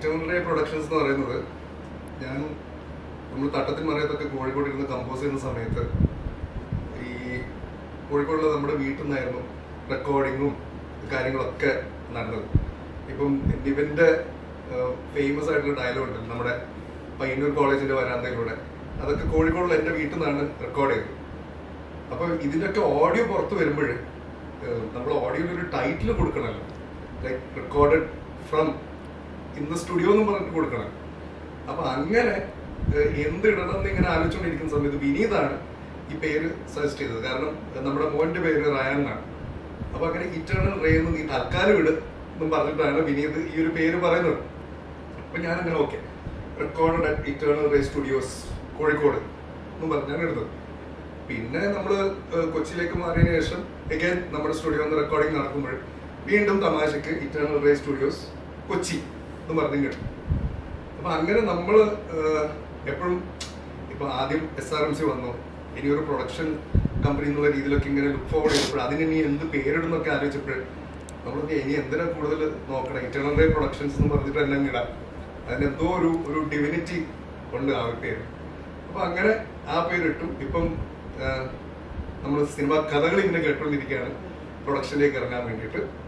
eternal ray productions എന്ന് പറയുന്നത് ഞാൻ നമ്മൾ തട്ടത്തിൻ മറയത്തൊക്കെ കോഴിക്കോട് ഇരുന്ന് കമ്പോസ് ചെയ്യുന്ന സമയത്ത് ഈ കോഴിക്കോടുള്ള നമ്മുടെ വീട്ടിൽ നിന്നായിരുന്നു റെക്കോർഡിങ്ങും കാര്യങ്ങളൊക്കെ നടന്നത് ഇപ്പം നിവിൻ്റെ ഫേമസ് ആയിട്ടുള്ള ഡയലോഗ് ഉണ്ട് നമ്മുടെ പയ്യന്നൂർ കോളേജിന്റെ വരാന്തയിലൂടെ അതൊക്കെ കോഴിക്കോടുള്ള എൻ്റെ വീട്ടിൽ നിന്നാണ് റെക്കോർഡ് ചെയ്തത് അപ്പോൾ ഇതിൻ്റെയൊക്കെ ഓഡിയോ പുറത്ത് വരുമ്പോൾ നമ്മൾ ഓഡിയോയിൽ ഒരു ടൈറ്റിൽ കൊടുക്കണമല്ലോ like recorded from in the studio എന്ന് പറഞ്ഞിട്ട് കൊടുക്കണം അപ്പൊ അങ്ങനെ ഏഹ്, എന്ത് ഇടണം എന്ന് ഇങ്ങനെ ആലോചിച്ചുകൊണ്ടിരിക്കുന്ന സമയത്ത് വിനീതാണ് ഈ പേര് സജസ്റ്റ് ചെയ്തത് കാരണം ഏഹ്, നമ്മുടെ മോന്റെ പേര് റയാൻ എന്നാണ് അപ്പൊ അങ്ങനെ ഇറ്റേണൽ റേ എന്ന് നീ തൽക്കാലം ഇട് എന്നും പറഞ്ഞിട്ടാണ് വിനീത് ഈ ഒരു പേര് പറയുന്നത് അപ്പൊ ഞാൻ അങ്ങനെ okay recorded at eternal ray studios Kozhikode എന്നും പറഞ്ഞാണ് എടുത്തത് പിന്നെ നമ്മൾ കൊച്ചിയിലേക്ക് മാറിയതിനു ശേഷം എഗൈൻ നമ്മുടെ സ്റ്റുഡിയോ റെക്കോർഡിംഗ് നടക്കുമ്പോൾ വീണ്ടും തമാശക്ക് ഇറ്റേണൽ റേ സ്റ്റുഡിയോസ് കൊച്ചി എന്ന് പറഞ്ഞു കിട്ടും അപ്പൊ അങ്ങനെ നമ്മൾ എപ്പോഴും ഇപ്പൊ ആദ്യം എസ് ആർ എം സി വന്നു ഇനി ഒരു പ്രൊഡക്ഷൻ കമ്പനി എന്നുള്ള രീതിയിലൊക്കെ ഇങ്ങനെ ലുക്ക് ഫോർവേഡ് ചെയ്തപ്പോൾ അതിന് ഇനി എന്ത് പേരിടുന്നൊക്കെ ആലോചിച്ചപ്പോൾ നമ്മളൊക്കെ ഇനി എന്തിനാ കൂടുതൽ നോക്കണം ഇറ്റേണൽ റേ പ്രൊഡക്ഷൻസ് എന്ന് പറഞ്ഞിട്ട് തന്നെ അങ്ങ് ഇടാം അതിനെന്തോ ഒരു ഒരു ഡിവിനിറ്റി ഉണ്ട് ആ ഒരു പേര് അപ്പൊ അങ്ങനെ ആ പേരിട്ടു ഇപ്പം നമ്മൾ സിനിമ കഥകൾ ഇങ്ങനെ കേട്ടുകൊണ്ടിരിക്കുകയാണ് പ്രൊഡക്ഷനിലേക്ക് ഇറങ്ങാൻ വേണ്ടിയിട്ട്